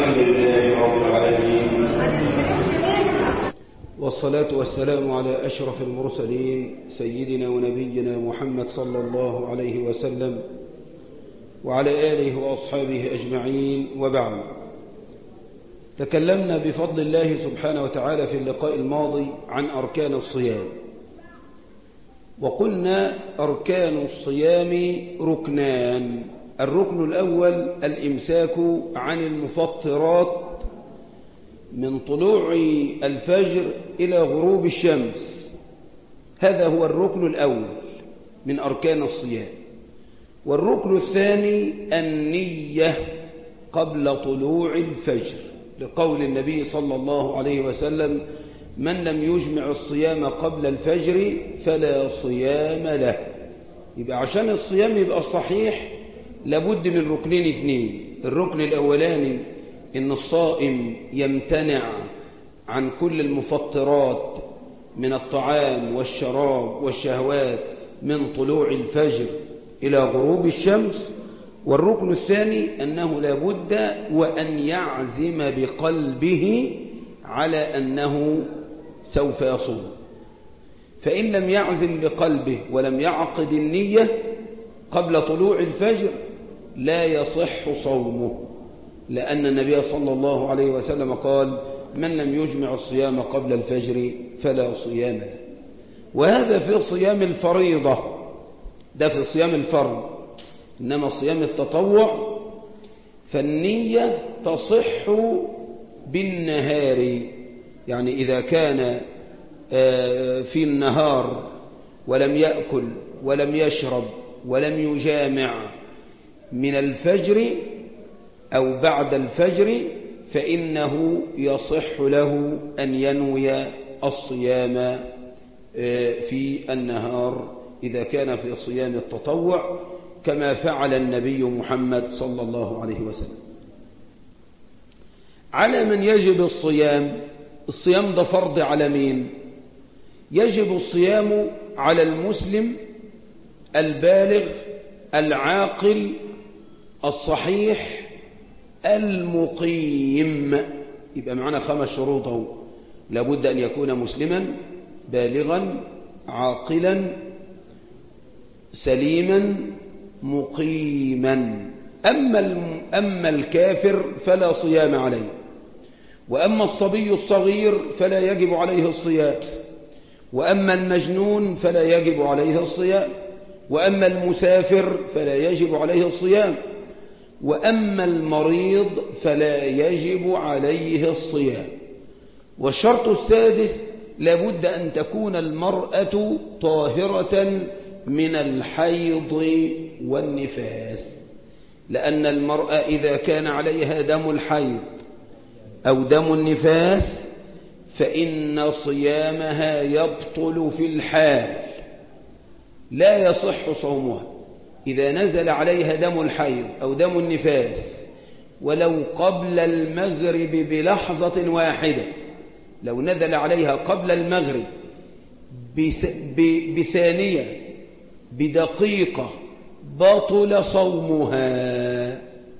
الحمد لله رب العالمين والصلاة والسلام على أشرف المرسلين سيدنا ونبينا محمد صلى الله عليه وسلم وعلى آله وأصحابه أجمعين وبعد تكلمنا بفضل الله سبحانه وتعالى في اللقاء الماضي عن أركان الصيام وقلنا أركان الصيام ركنان الركن الأول الإمساك عن المفطرات من طلوع الفجر إلى غروب الشمس هذا هو الركن الأول من أركان الصيام والركن الثاني النية قبل طلوع الفجر لقول النبي صلى الله عليه وسلم من لم يجمع الصيام قبل الفجر فلا صيام له يبقى عشان الصيام يبقى صحيح لابد من ركنين اثنين الركن الأولاني إن الصائم يمتنع عن كل المفطرات من الطعام والشراب والشهوات من طلوع الفجر إلى غروب الشمس والركن الثاني أنه لابد وأن يعزم بقلبه على أنه سوف يصوم فإن لم يعزم بقلبه ولم يعقد النية قبل طلوع الفجر لا يصح صومه لأن النبي صلى الله عليه وسلم قال من لم يجمع الصيام قبل الفجر فلا صيام له وهذا في صيام الفريضة ده في صيام الفرض إنما صيام التطوع فالنية تصح بالنهار يعني إذا كان في النهار ولم يأكل ولم يشرب ولم يجامع من الفجر أو بعد الفجر فإنه يصح له أن ينوي الصيام في النهار إذا كان في صيام التطوع كما فعل النبي محمد صلى الله عليه وسلم على من يجب الصيام الصيام ده فرض على مين يجب الصيام على المسلم البالغ العاقل الصحيح المقيم يبقى معنا خمس شروط اهو لابد أن يكون مسلما بالغا عاقلا سليما مقيما أما, أما الكافر فلا صيام عليه وأما الصبي الصغير فلا يجب عليه الصيام وأما المجنون فلا يجب عليه الصيام وأما المسافر فلا يجب عليه الصيام وأما المريض فلا يجب عليه الصيام والشرط السادس لابد أن تكون المرأة طاهرة من الحيض والنفاس لأن المرأة إذا كان عليها دم الحيض أو دم النفاس فإن صيامها يبطل في الحال لا يصح صومها إذا نزل عليها دم الحيض أو دم النفاس ولو قبل المغرب بلحظة واحدة لو نزل عليها قبل المغرب بثانية بدقيقة بطل صومها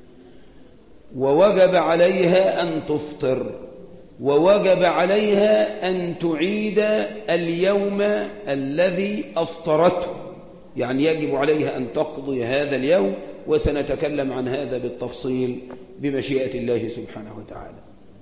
ووجب عليها أن تفطر ووجب عليها أن تعيد اليوم الذي أفطرته يعني يجب عليها أن تقضي هذا اليوم وسنتكلم عن هذا بالتفصيل بمشيئة الله سبحانه وتعالى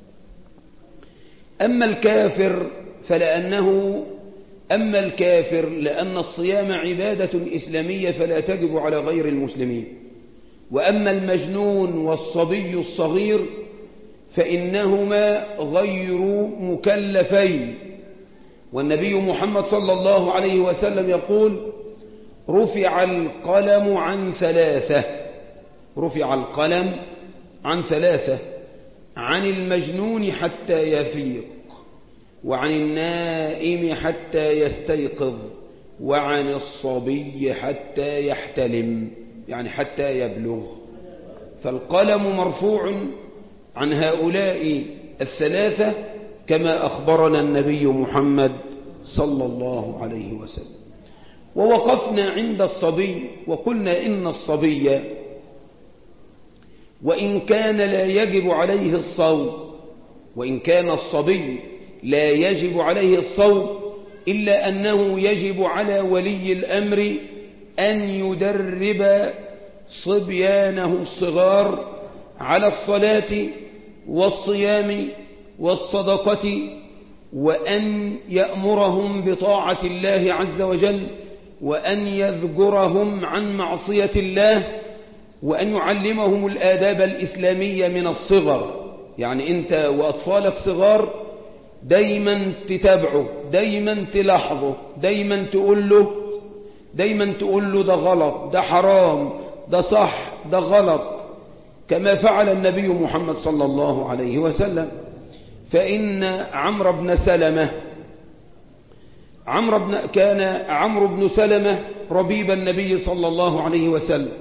أما الكافر فلأنه أما الكافر لأن الصيام عبادة إسلامية فلا تجب على غير المسلمين وأما المجنون والصبي الصغير فإنهما غير مكلفين والنبي محمد صلى الله عليه وسلم يقول رفع القلم عن ثلاثة رفع القلم عن ثلاثة عن المجنون حتى يفيق وعن النائم حتى يستيقظ وعن الصبي حتى يحتلم يعني حتى يبلغ فالقلم مرفوع عن هؤلاء الثلاثة كما أخبرنا النبي محمد صلى الله عليه وسلم ووقفنا عند الصبي وقلنا إن الصبي وإن كان لا يجب عليه الصوم وإن كان الصبي لا يجب عليه الصوم إلا أنه يجب على ولي الأمر أن يدرب صبيانه الصغار على الصلاة والصيام والصدقة وأن يأمرهم بطاعة الله عز وجل وأن يذكرهم عن معصية الله وأن يعلمهم الآداب الإسلامية من الصغر يعني أنت وأطفالك صغار دايما تتابعه دايما تلاحظه دايما تقول له دايما تقول له ده غلط ده حرام ده صح ده غلط كما فعل النبي محمد صلى الله عليه وسلم فإن عمرو بن سلمة عمرو بن كان عمرو بن سلمة ربيب النبي صلى الله عليه وسلم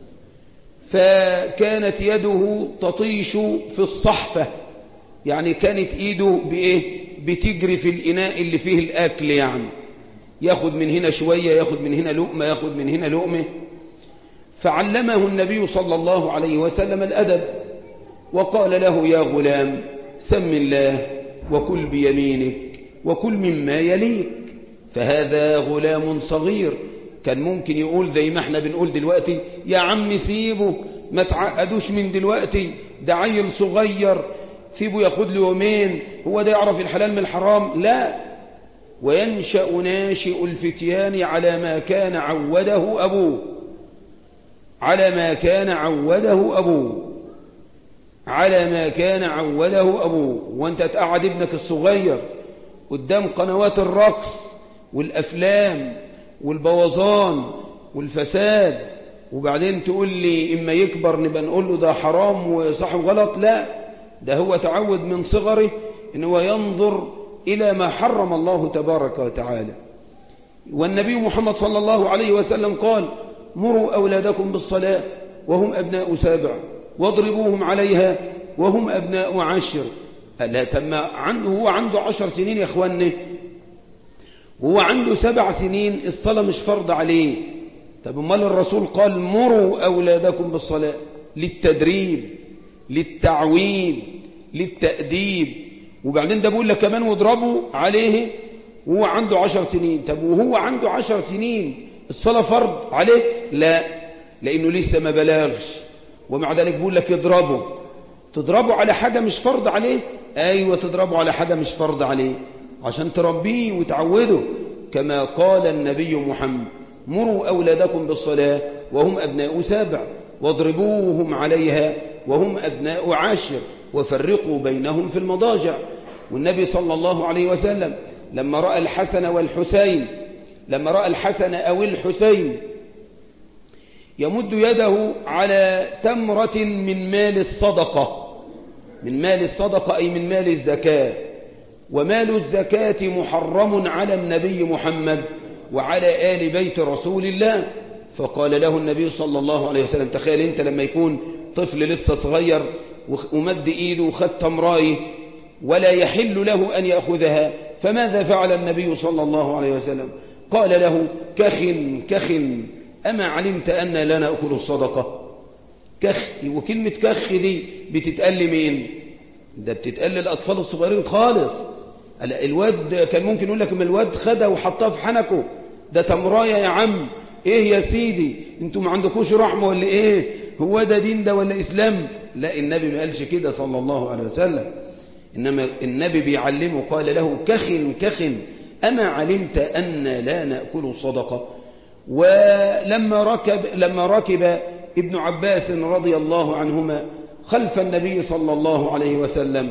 فكانت يده تطيش في الصحفة يعني كانت ايده بايه بتجري في الاناء اللي فيه الاكل يعني ياخد من هنا شوية ياخد من هنا لقمة ياخد من هنا لقمة فعلمه النبي صلى الله عليه وسلم الأدب وقال له يا غلام سم الله وكل بيمينك وكل مما يليك فهذا غلام صغير كان ممكن يقول زي ما احنا بنقول دلوقتي يا عم سيبه ما تعقدوش من دلوقتي ده عيل صغير سيبه ياخد له يومين هو ده يعرف الحلال من الحرام لا وينشأ ناشئ الفتيان على ما كان عوده أبوه على ما كان عوده أبوه على ما كان عوده أبوه وانت تقعد ابنك الصغير قدام قنوات الرقص والأفلام والبوظان والفساد وبعدين تقول لي إما يكبر نبقى نقول له ده حرام وصح وغلط لا ده هو تعود من صغره إن هو ينظر إلى ما حرم الله تبارك وتعالى والنبي محمد صلى الله عليه وسلم قال مروا أولادكم بالصلاة وهم أبناء سابع واضربوهم عليها وهم أبناء عشر ألا تم عنده هو عنده عشر سنين يا أخواني وهو عنده سبع سنين الصلاة مش فرض عليه طب امال الرسول قال مروا أولادكم بالصلاة للتدريب للتعويد للتأديب وبعدين ده بيقول لك كمان واضربوا عليه وهو عنده عشر سنين طب وهو عنده عشر سنين الصلاة فرض عليه لا لأنه لسه ما بلاغش ومع ذلك بيقول لك اضربه تضربه على حاجة مش فرض عليه أيوة تضربه على حاجة مش فرض عليه عشان تربيه وتعوده كما قال النبي محمد مروا أولادكم بالصلاة وهم أبناء سابع واضربوهم عليها وهم أبناء عاشر وفرقوا بينهم في المضاجع والنبي صلى الله عليه وسلم لما رأى الحسن والحسين لما رأى الحسن أو الحسين يمد يده على تمرة من مال الصدقة من مال الصدقة أي من مال الزكاة ومال الزكاة محرم على النبي محمد وعلى آل بيت رسول الله فقال له النبي صلى الله عليه وسلم تخيل انت لما يكون طفل لسه صغير ومد ايده وخد تمرايه ولا يحل له أن يأخذها فماذا فعل النبي صلى الله عليه وسلم قال له كخ كخ أما علمت أن لا نأكل الصدقة كخ وكلمة كخ دي بتتقال لمين ده بتتقال للأطفال الصغيرين خالص الواد كان ممكن يقول لك ما الواد خدها وحطها في حنكه ده تمراية يا عم ايه يا سيدي انتوا ما عندكوش رحمة ولا ايه هو ده دين ده ولا اسلام لا النبي ما قالش كده صلى الله عليه وسلم إنما النبي بيعلمه قال له كخ كخ أما علمت أن لا نأكل صدقة ولما ركب, لما ركب ابن عباس رضي الله عنهما خلف النبي صلى الله عليه وسلم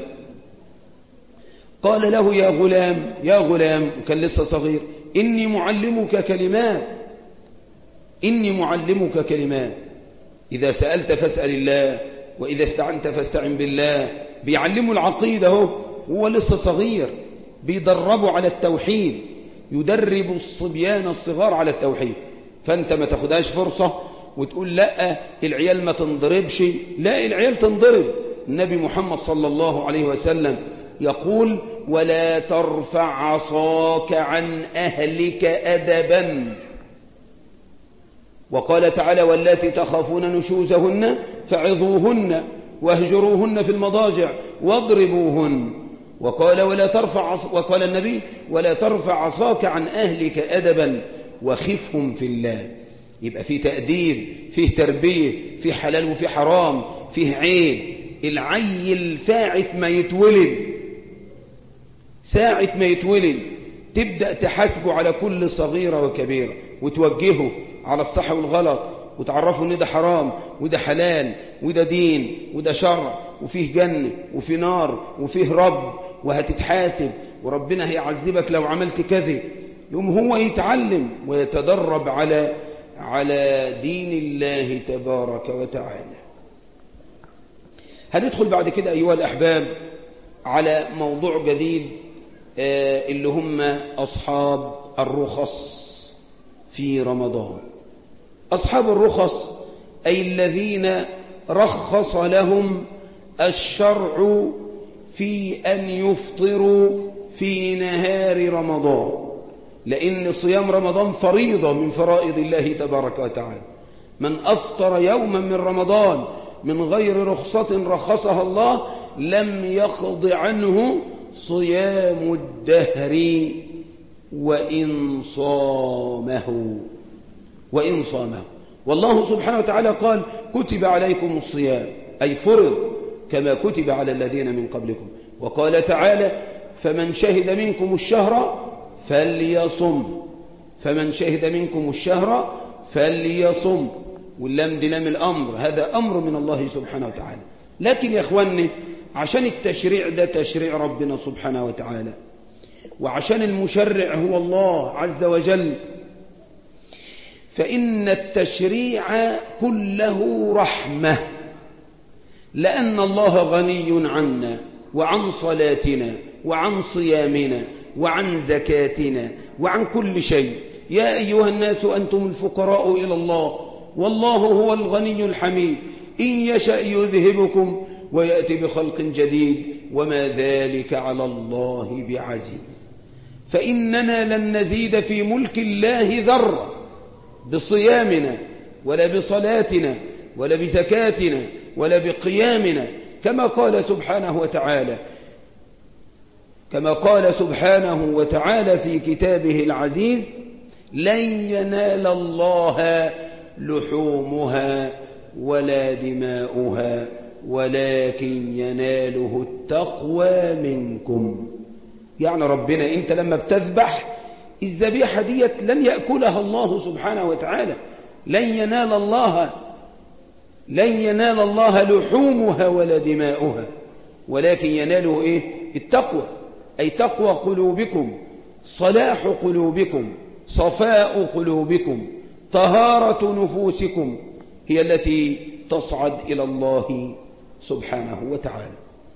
قال له يا غلام يا غلام كان لسه صغير إني معلمك كلمات إني معلمك كلمات إذا سألت فاسأل الله وإذا استعنت فاستعن بالله بيعلموا العقيدة هو هو لسه صغير بيدربوا على التوحيد يدرب الصبيان الصغار على التوحيد فأنت ما تاخدهاش فرصة وتقول لا العيال ما تنضربش لا العيال تنضرب النبي محمد صلى الله عليه وسلم يقول ولا ترفع عصاك عن أهلك أدبا وقال تعالى والتي تخافون نشوزهن فعظوهن واهجروهن في المضاجع واضربوهن وقال ولا ترفع عص... وقال النبي ولا ترفع عصاك عن أهلك أدبا وخفهم في الله يبقى في تأديب فيه تربية فيه حلال وفيه حرام فيه عيب العيل ساعة ما يتولد ساعة ما يتولد تبدأ تحاسبه على كل صغيرة وكبيرة وتوجهه على الصح والغلط وتعرفه ان ده حرام وده حلال وده دين وده شرع وفيه جنة وفيه نار وفيه رب وهتتحاسب وربنا هيعذبك لو عملت كذا يوم هو يتعلم ويتدرب على على دين الله تبارك وتعالى هندخل بعد كده أيها الأحباب على موضوع جديد اللي هم أصحاب الرخص في رمضان أصحاب الرخص أي الذين رخص لهم الشرع في أن يفطروا في نهار رمضان لأن صيام رمضان فريضة من فرائض الله تبارك وتعالى من أفطر يوما من رمضان من غير رخصة رخصها الله لم يقض عنه صيام الدهر وإن صامه وإن صامه والله سبحانه وتعالى قال كتب عليكم الصيام أي فرض كما كتب على الذين من قبلكم وقال تعالى فمن شهد منكم الشهر فليصم فمن شهد منكم الشهر فليصم واللام دي لام الأمر هذا أمر من الله سبحانه وتعالى لكن يا إخواني عشان التشريع ده تشريع ربنا سبحانه وتعالى وعشان المشرع هو الله عز وجل فإن التشريع كله رحمة لأن الله غني عنا وعن صلاتنا وعن صيامنا وعن زكاتنا وعن كل شيء يا أيها الناس أنتم الفقراء إلى الله والله هو الغني الحميد إن يشأ يذهبكم ويأتي بخلق جديد وما ذلك على الله بعزيز فإننا لن نزيد في ملك الله ذرة بصيامنا ولا بصلاتنا ولا بزكاتنا ولا بقيامنا كما قال سبحانه وتعالى كما قال سبحانه وتعالى في كتابه العزيز لن ينال الله لحومها ولا دماؤها ولكن يناله التقوى منكم يعني ربنا انت لما بتذبح الذبيحة ديت لن يأكلها الله سبحانه وتعالى لن ينال الله لن ينال الله لحومها ولا دماؤها ولكن يناله ايه التقوى أي تقوى قلوبكم صلاح قلوبكم صفاء قلوبكم طهارة نفوسكم هي التي تصعد إلى الله سبحانه وتعالى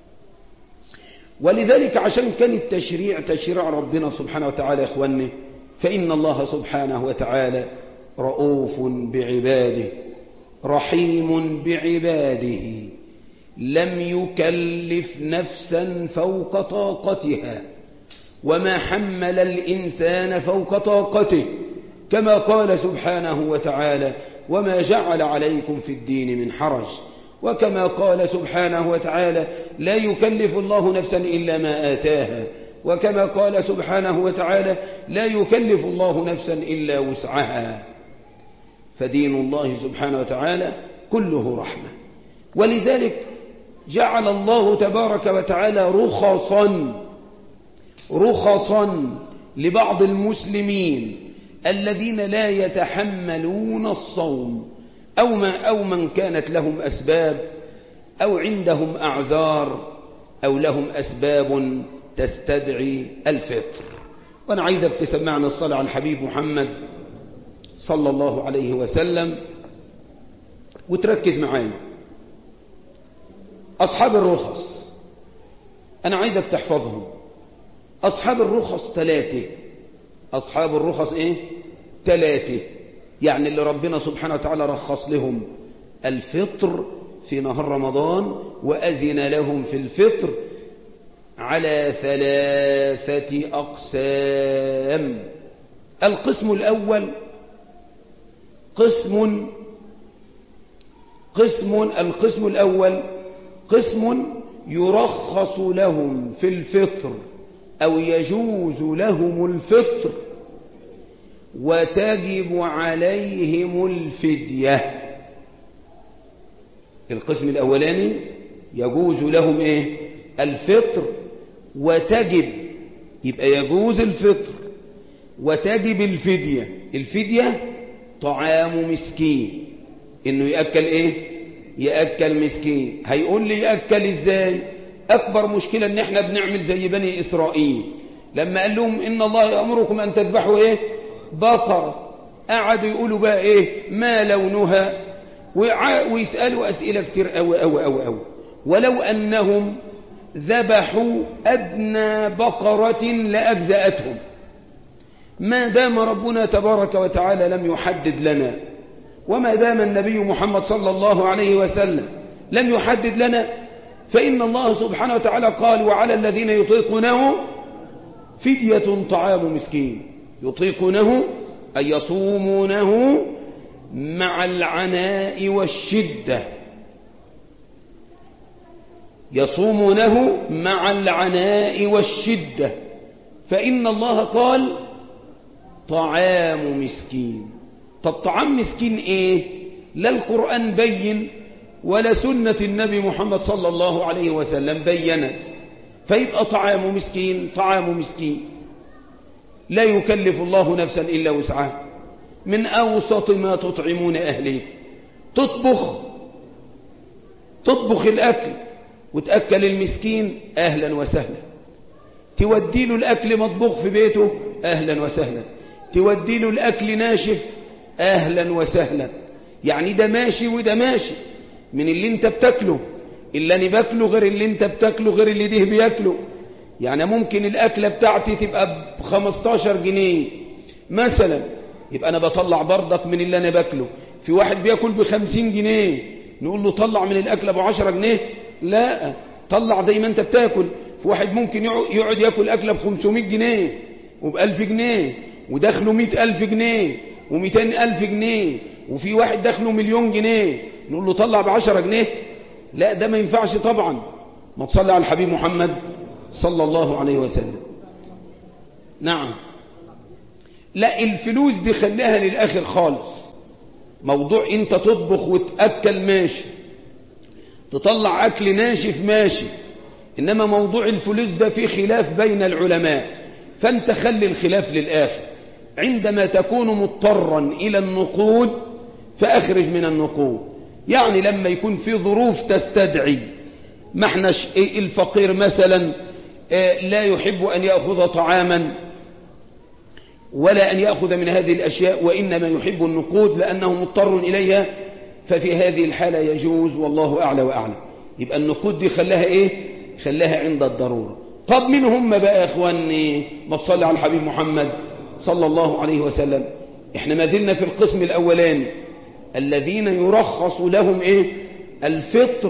ولذلك عشان كان التشريع تشريع ربنا سبحانه وتعالى يا إخواني فإن الله سبحانه وتعالى رؤوف بعباده رحيم بعباده لم يكلف نفسا فوق طاقتها وما حمل الإنسان فوق طاقته كما قال سبحانه وتعالى وما جعل عليكم في الدين من حرج وكما قال سبحانه وتعالى لا يكلف الله نفسا إلا ما آتاها وكما قال سبحانه وتعالى لا يكلف الله نفسا إلا وسعها فدين الله سبحانه وتعالى كله رحمة ولذلك جعل الله تبارك وتعالى رخصا رخصا لبعض المسلمين الذين لا يتحملون الصوم أو, ما أو من كانت لهم أسباب أو عندهم أعذار أو لهم أسباب تستدعي الفطر وأنا عايزك تسمعنا الصلاة على الحبيب محمد صلى الله عليه وسلم وتركز معايا أصحاب الرخص أنا عايزك تحفظهم أصحاب الرخص ثلاثة أصحاب الرخص إيه ثلاثة يعني اللي ربنا سبحانه وتعالى رخص لهم الفطر في نهار رمضان وأذن لهم في الفطر على ثلاثة أقسام القسم الأول قسم قسم القسم الأول قسم يرخص لهم في الفطر أو يجوز لهم الفطر وتجب عليهم الفدية القسم الأولاني يجوز لهم إيه الفطر وتجب يبقى يجوز الفطر وتجب الفدية الفدية طعام مسكين انه يأكل ايه يأكل مسكين هيقول لي يأكل ازاي اكبر مشكلة ان احنا بنعمل زي بني اسرائيل لما قال لهم ان الله يأمركم ان تذبحوا ايه بقرة قعدوا يقولوا بقى ايه ما لونها ويسألوا اسئلة كتير اوي اوي اوي اوي ولو انهم ذبحوا ادنى بقرة لأجزأتهم ما دام ربنا تبارك وتعالى لم يحدد لنا وما دام النبي محمد صلى الله عليه وسلم لم يحدد لنا فإن الله سبحانه وتعالى قال وعلى الذين يطيقونه فدية طعام مسكين يطيقونه أي يصومونه مع العناء والشدة يصومونه مع العناء والشدة فإن الله قال طعام مسكين طب طعام مسكين ايه لا القرآن بين ولا سنة النبي محمد صلى الله عليه وسلم بينت فيبقى طعام مسكين طعام مسكين لا يكلف الله نفسا إلا وسعها من أوسط ما تطعمون أهليه تطبخ تطبخ الأكل وتأكل المسكين أهلا وسهلا تودي له الأكل مطبوخ في بيته أهلا وسهلا تودي له الأكل ناشف أهلا وسهلا يعني ده ماشي وده ماشي من اللي انت بتاكله اللي انا باكله غير اللي انت بتاكله غير اللي ده بياكله يعني ممكن الأكلة بتاعتي تبقى ب 15 جنيه مثلا يبقى أنا بطلع برضك من اللي أنا باكله في واحد بياكل ب 50 جنيه نقول له طلع من الأكلة ب 10 جنيه لا طلع زي ما انت بتاكل في واحد ممكن يقعد ياكل أكلة ب 500 جنيه وب 1000 جنيه ودخله 100 ألف جنيه و200 ألف جنيه وفي واحد دخله مليون جنيه نقول له طلع بعشرة جنيه لا ده ما ينفعش طبعا ما تصلي على الحبيب محمد صلى الله عليه وسلم نعم لا الفلوس دي خليها للآخر خالص موضوع انت تطبخ وتأكل ماشي تطلع أكل ناشف ماشي إنما موضوع الفلوس ده فيه خلاف بين العلماء فانت خلي الخلاف للآخر عندما تكون مضطرا إلى النقود فأخرج من النقود يعني لما يكون في ظروف تستدعي ما احناش الفقير مثلا لا يحب أن يأخذ طعاما ولا أن يأخذ من هذه الأشياء وإنما يحب النقود لأنه مضطر إليها ففي هذه الحالة يجوز والله أعلى وأعلم يبقى النقود دي خلاها إيه خلاها عند الضرورة طب من هم بقى يا إخواني ما تصلي على الحبيب محمد صلى الله عليه وسلم احنا ما زلنا في القسم الأولاني الذين يرخص لهم ايه الفطر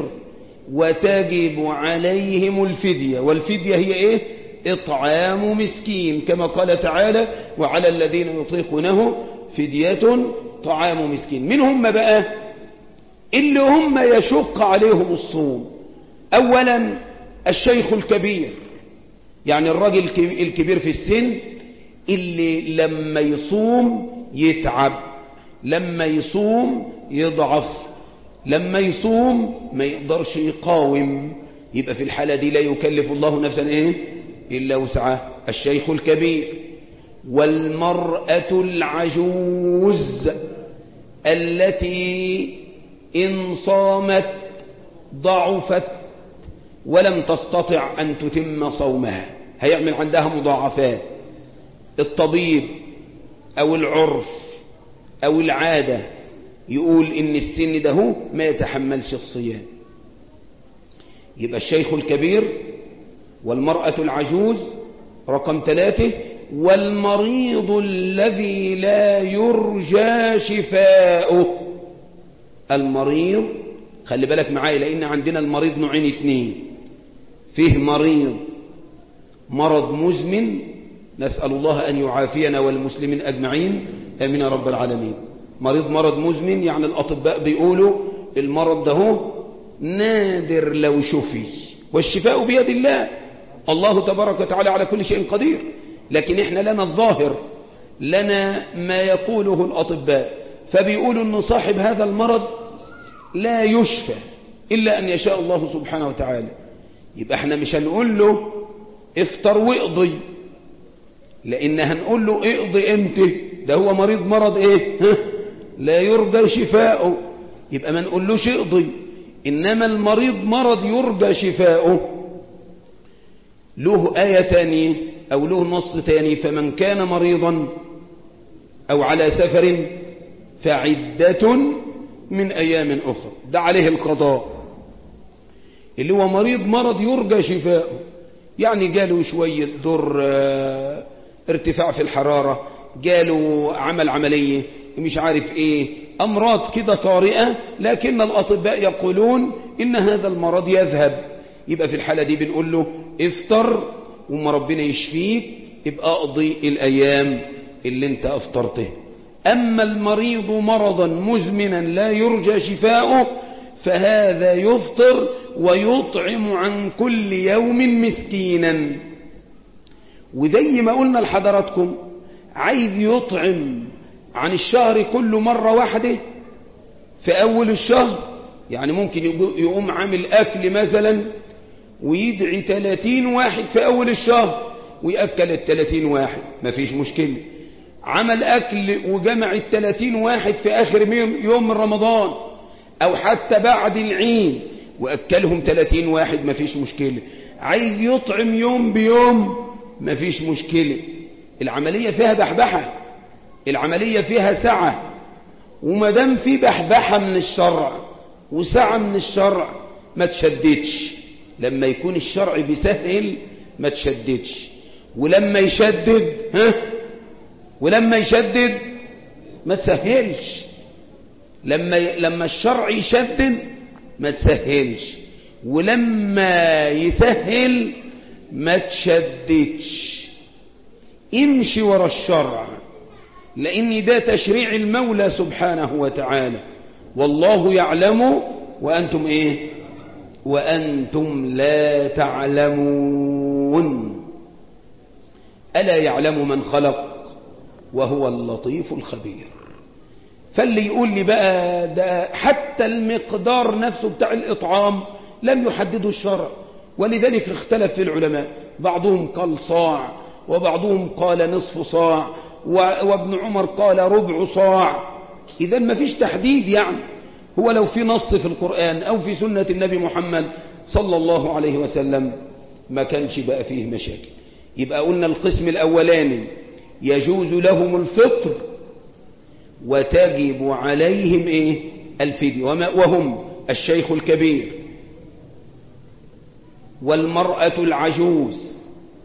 وتجب عليهم الفدية والفدية هي ايه اطعام مسكين كما قال تعالى وعلى الذين يطيقونه فدية طعام مسكين من هم بقى اللي هم يشق عليهم الصوم اولا الشيخ الكبير يعني الرجل الكبير في السن اللي لما يصوم يتعب لما يصوم يضعف لما يصوم ما يقدرش يقاوم يبقى في الحالة دي لا يكلف الله نفسا ايه إلا وسعها الشيخ الكبير والمرأة العجوز التي إن صامت ضعفت ولم تستطع أن تتم صومها هيعمل عندها مضاعفات الطبيب أو العرف أو العادة يقول إن السن ده هو ما يتحملش الصيام يبقى الشيخ الكبير والمرأة العجوز رقم ثلاثة والمريض الذي لا يرجى شفاؤه المريض خلي بالك معايا لأن عندنا المريض نوعين اتنين فيه مريض مرض مزمن نسأل الله أن يعافينا والمسلمين أجمعين آمين يا رب العالمين مريض مرض مزمن يعني الأطباء بيقولوا المرض ده هو نادر لو شفي والشفاء بيد الله الله تبارك وتعالى على كل شيء قدير لكن احنا لنا الظاهر لنا ما يقوله الأطباء فبيقولوا أن صاحب هذا المرض لا يشفى إلا أن يشاء الله سبحانه وتعالى يبقى احنا مش هنقول له افطر واقضي لأن هنقول له اقضي امتى ده هو مريض مرض ايه ها؟ لا يرجى شفاؤه يبقى ما نقولوش اقضي إنما المريض مرض يرجى شفاؤه له آية تانية أو له نص تاني فمن كان مريضا أو على سفر فعدة من أيام أخرى ده عليه القضاء اللي هو مريض مرض يرجى شفاؤه يعني جاله شوية ضر ارتفاع في الحرارة جاله عمل عملية مش عارف ايه أمراض كده طارئة لكن الأطباء يقولون إن هذا المرض يذهب يبقى في الحالة دي بنقول له افطر وما ربنا يشفيك يبقى اقضي الأيام اللي انت افطرته أما المريض مرضا مزمنا لا يرجى شفاؤه فهذا يفطر ويطعم عن كل يوم مسكينا وزي ما قلنا لحضراتكم عايز يطعم عن الشهر كله مرة واحدة في أول الشهر يعني ممكن يقوم عامل أكل مثلا ويدعي 30 واحد في أول الشهر ويأكل ال 30 واحد مفيش مشكلة عمل أكل وجمع ال 30 واحد في آخر يوم من رمضان أو حتى بعد العيد وأكلهم 30 واحد مفيش مشكلة عايز يطعم يوم بيوم مفيش مشكلة العملية فيها بحبحة العملية فيها سعة وما دام في بحبحة من الشرع وسعة من الشرع ما تشددش لما يكون الشرع بيسهل ما تشددش ولما يشدد ها ولما يشدد ما تسهلش لما لما الشرع يشدد ما تسهلش ولما يسهل ما تشددش امشي ورا الشرع لان ده تشريع المولى سبحانه وتعالى والله يعلم وانتم ايه وانتم لا تعلمون الا يعلم من خلق وهو اللطيف الخبير فاللي يقول لي بقى ده حتى المقدار نفسه بتاع الإطعام لم يحدده الشرع ولذلك اختلف في العلماء بعضهم قال صاع وبعضهم قال نصف صاع وابن عمر قال ربع صاع إذا ما فيش تحديد يعني هو لو في نص في القرآن أو في سنة النبي محمد صلى الله عليه وسلم ما كانش بقى فيه مشاكل يبقى قلنا القسم الأولاني يجوز لهم الفطر وتجب عليهم ايه الفدية وهم الشيخ الكبير والمرأة العجوز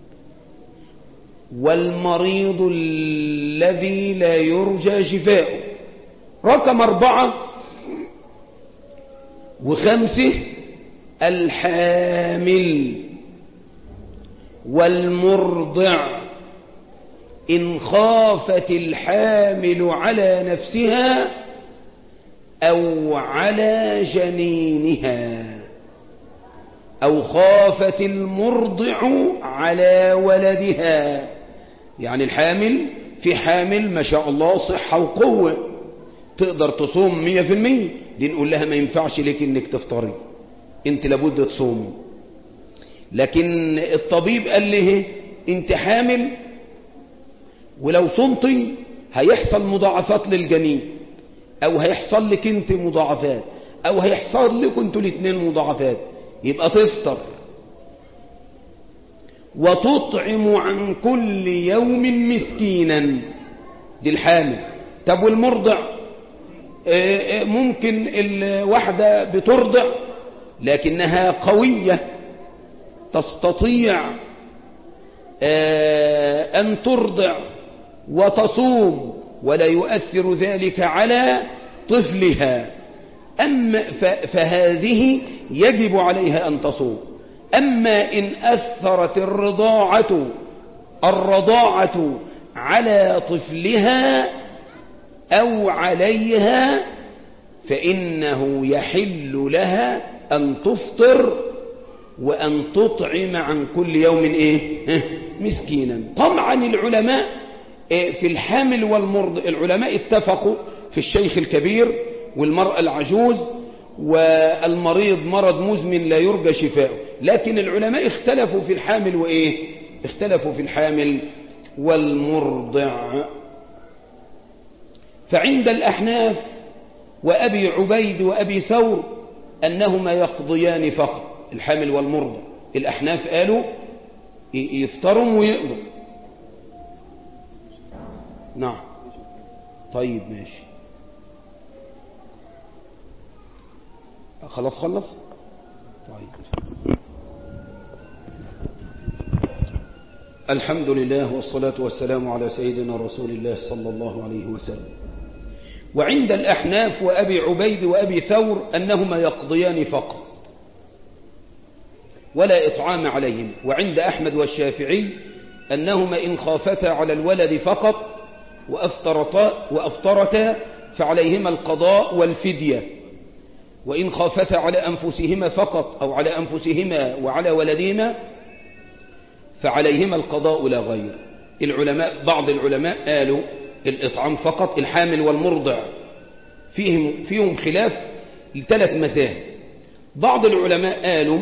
والمريض الذي لا يرجى شفاؤه رقم أربعة وخمسة الحامل والمرضع إن خافت الحامل على نفسها أو على جنينها أو خافت المرضع على ولدها يعني الحامل في حامل ما شاء الله صحة وقوة تقدر تصوم مية في المية دي نقول لها ما ينفعش لك انك تفطري انت لابد تصومي لكن الطبيب قال لي انت حامل ولو صمتي هيحصل مضاعفات للجنين او هيحصل لك انت مضاعفات او هيحصل لك انتوا الاثنين مضاعفات يبقى تفطر وتطعم عن كل يوم مسكينا دي الحامل طب والمرضع ممكن الواحدة بترضع لكنها قوية تستطيع أن ترضع وتصوم ولا يؤثر ذلك على طفلها أما فهذه يجب عليها أن تصوم أما إن أثرت الرضاعة الرضاعة على طفلها أو عليها فإنه يحل لها أن تفطر وأن تطعم عن كل يوم إيه؟ ها؟ مسكينا طبعا العلماء إيه في الحامل والمرض العلماء اتفقوا في الشيخ الكبير والمرأة العجوز والمريض مرض مزمن لا يرجى شفاؤه لكن العلماء اختلفوا في الحامل وإيه اختلفوا في الحامل والمرضع فعند الأحناف وأبي عبيد وأبي ثور أنهما يقضيان فقط الحامل والمرضع الأحناف قالوا يفطروا ويقضوا نعم طيب ماشي خلاص خلص طيب الحمد لله والصلاة والسلام على سيدنا رسول الله صلى الله عليه وسلم وعند الأحناف وأبي عبيد وأبي ثور أنهما يقضيان فقط ولا إطعام عليهم وعند أحمد والشافعي أنهما إن خافتا على الولد فقط وأفطرتا, وأفطرتا فعليهما القضاء والفدية وإن خافتا على أنفسهما فقط أو على أنفسهما وعلى ولدهما فعليهما القضاء لا غير العلماء بعض العلماء قالوا الإطعام فقط الحامل والمرضع فيهم, فيهم خلاف لثلاث مذاهب بعض العلماء قالوا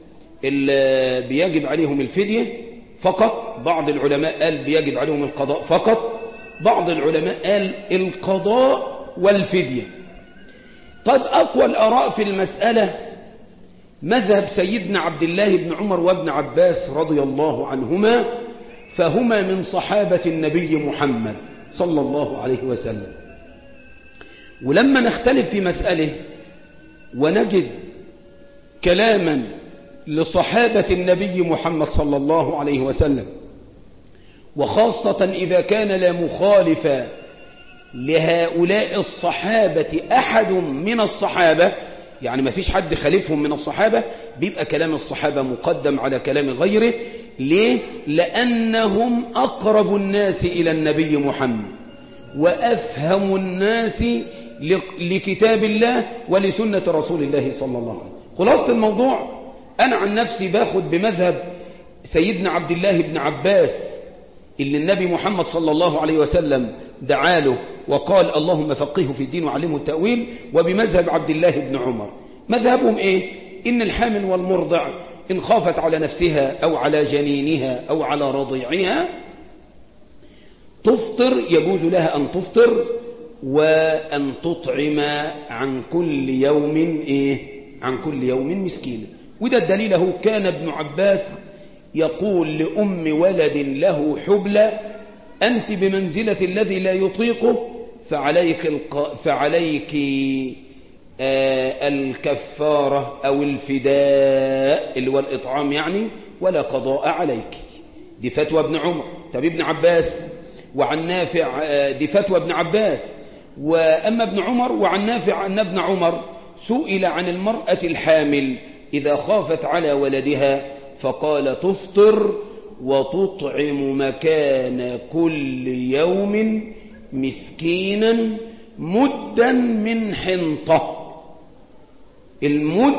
بيجب عليهم الفدية فقط بعض العلماء قال بيجب عليهم القضاء فقط بعض العلماء قال القضاء والفدية طيب أقوى الأراء في المسألة مذهب سيدنا عبد الله بن عمر وابن عباس رضي الله عنهما فهما من صحابة النبي محمد صلى الله عليه وسلم ولما نختلف في مسألة ونجد كلاما لصحابة النبي محمد صلى الله عليه وسلم وخاصة إذا كان لا مخالف لهؤلاء الصحابة أحد من الصحابة يعني ما فيش حد خالفهم من الصحابة بيبقى كلام الصحابة مقدم على كلام غيره ليه؟ لأنهم أقرب الناس إلى النبي محمد وأفهم الناس لكتاب الله ولسنة رسول الله صلى الله عليه وسلم خلاصة الموضوع أنا عن نفسي باخد بمذهب سيدنا عبد الله بن عباس اللي النبي محمد صلى الله عليه وسلم دعاله وقال اللهم فقهه في الدين وعلمه التأويل وبمذهب عبد الله بن عمر مذهبهم ايه ان الحامل والمرضع ان خافت على نفسها او على جنينها او على رضيعها تفطر يجوز لها ان تفطر وان تطعم عن كل يوم ايه عن كل يوم مسكينا وده الدليل هو كان ابن عباس يقول لأم ولد له حبلى أنت بمنزلة الذي لا يطيقه فعليك, الق... فعليك آه الكفارة أو الفداء اللي هو الإطعام يعني ولا قضاء عليك دي فتوى ابن عمر طب ابن عباس وعن نافع آه دي فتوى ابن عباس وأما ابن عمر وعن نافع أن ابن عمر سئل عن المرأة الحامل إذا خافت على ولدها فقال تفطر وتطعم مكان كل يوم مسكينا مدا من حنطة المد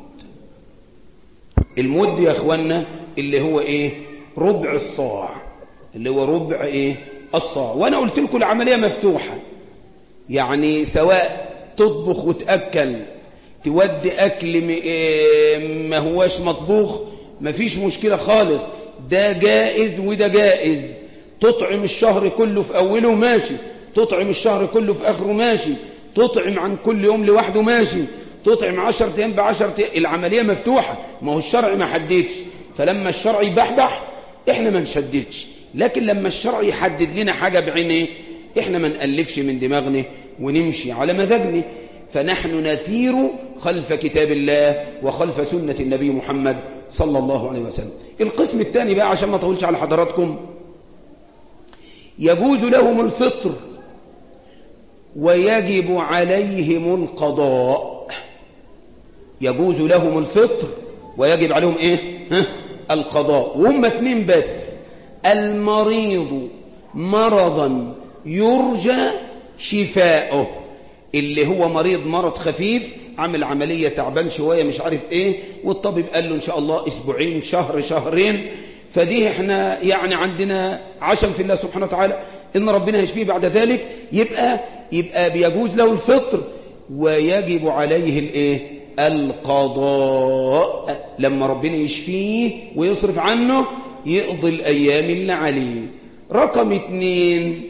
المد يا اخوانا اللي هو ايه ربع الصاع اللي هو ربع ايه الصاع وانا قلت لكم العملية مفتوحة يعني سواء تطبخ وتأكل تودي أكل ما هواش مطبوخ مفيش مشكلة خالص ده جائز وده جائز تطعم الشهر كله في أوله ماشي تطعم الشهر كله في آخره ماشي تطعم عن كل يوم لوحده ماشي تطعم عشر أيام بعشر أيام العملية مفتوحة ما هو الشرع ما حددش فلما الشرع يبحبح احنا ما نشددش لكن لما الشرع يحدد لنا حاجة بعينه احنا ما نألفش من دماغنا ونمشي على مزاجنا فنحن نسير خلف كتاب الله وخلف سنة النبي محمد صلى الله عليه وسلم القسم الثاني بقى عشان ما اطولش على حضراتكم يجوز لهم الفطر ويجب عليهم القضاء يجوز لهم الفطر ويجب عليهم ايه ها؟ القضاء وهم اثنين بس المريض مرضا يرجى شفاؤه اللي هو مريض مرض خفيف عمل عملية تعبان شوية مش عارف ايه والطبيب قال له ان شاء الله اسبوعين شهر شهرين فدي احنا يعني عندنا عشم في الله سبحانه وتعالى ان ربنا يشفيه بعد ذلك يبقى يبقى بيجوز له الفطر ويجب عليه الايه القضاء لما ربنا يشفيه ويصرف عنه يقضي الايام اللي عليه رقم اتنين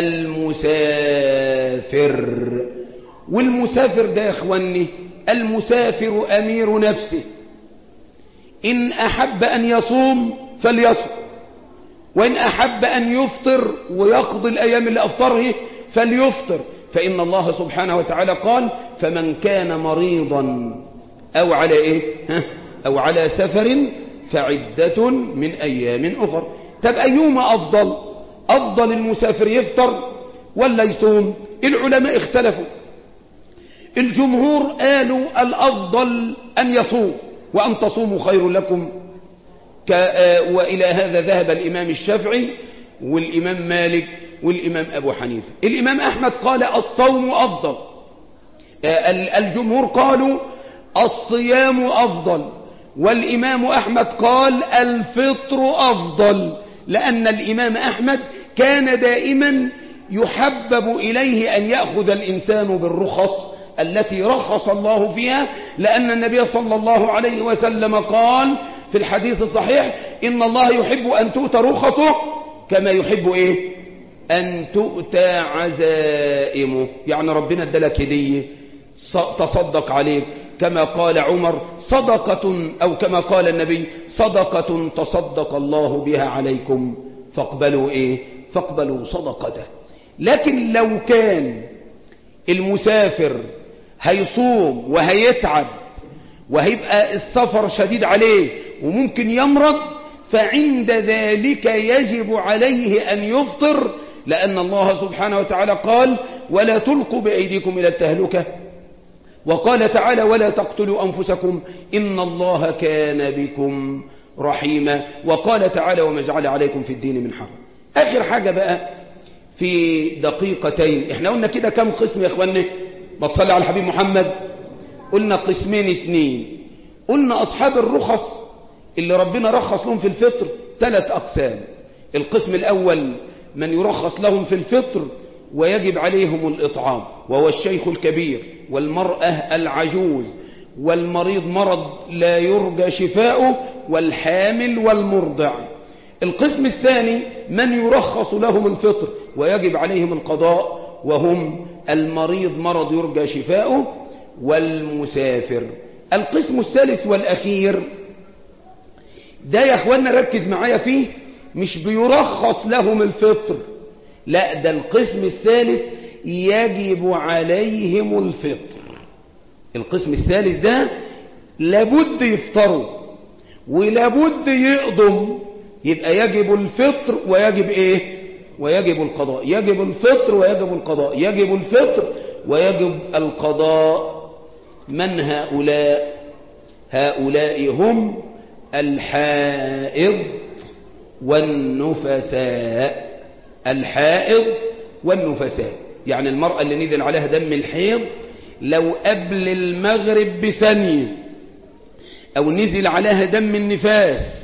المسافر والمسافر ده يا اخواني المسافر امير نفسه ان احب ان يصوم فليصوم وان احب ان يفطر ويقضي الايام اللي افطره فليفطر فان الله سبحانه وتعالى قال فمن كان مريضا او على ايه ها او على سفر فعدة من ايام اخر طب ايهما افضل افضل المسافر يفطر ولا يصوم العلماء اختلفوا الجمهور قالوا الافضل ان يصوم وان تصوموا خير لكم وإلى هذا ذهب الإمام الشافعي والإمام مالك والإمام أبو حنيفة الإمام أحمد قال الصوم أفضل الجمهور قالوا الصيام أفضل والإمام أحمد قال الفطر أفضل لأن الإمام أحمد كان دائما يحبب إليه أن يأخذ الإنسان بالرخص التي رخص الله فيها لأن النبي صلى الله عليه وسلم قال في الحديث الصحيح إن الله يحب أن تؤتى رخصه كما يحب إيه أن تؤتى عزائمه يعني ربنا ادلك هدية تصدق عليك كما قال عمر صدقة أو كما قال النبي صدقة تصدق الله بها عليكم فاقبلوا إيه فاقبلوا صدقته لكن لو كان المسافر هيصوم وهيتعب وهيبقى السفر شديد عليه وممكن يمرض فعند ذلك يجب عليه أن يفطر لأن الله سبحانه وتعالى قال ولا تلقوا بأيديكم إلى التهلكة وقال تعالى ولا تقتلوا أنفسكم إن الله كان بكم رحيما وقال تعالى وما جعل عليكم في الدين من حرج آخر حاجة بقى في دقيقتين احنا قلنا كده كم قسم يا اخواني ما تصلي على الحبيب محمد قلنا قسمين اتنين قلنا أصحاب الرخص اللي ربنا رخص لهم في الفطر ثلاث أقسام القسم الأول من يرخص لهم في الفطر ويجب عليهم الإطعام وهو الشيخ الكبير والمرأة العجوز والمريض مرض لا يرجى شفاؤه والحامل والمرضع القسم الثاني من يرخص لهم الفطر ويجب عليهم القضاء وهم المريض مرض يرجى شفاؤه والمسافر القسم الثالث والأخير ده يا اخوانا ركز معايا فيه مش بيرخص لهم الفطر لا ده القسم الثالث يجب عليهم الفطر القسم الثالث ده لابد يفطروا ولابد يقضم يبقى يجب الفطر ويجب ايه ويجب القضاء يجب الفطر ويجب القضاء يجب الفطر ويجب القضاء من هؤلاء هؤلاء هم الحائض والنفساء الحائض والنفساء يعني المرأة اللي نزل عليها دم الحيض لو قبل المغرب بثانية أو نزل عليها دم النفاس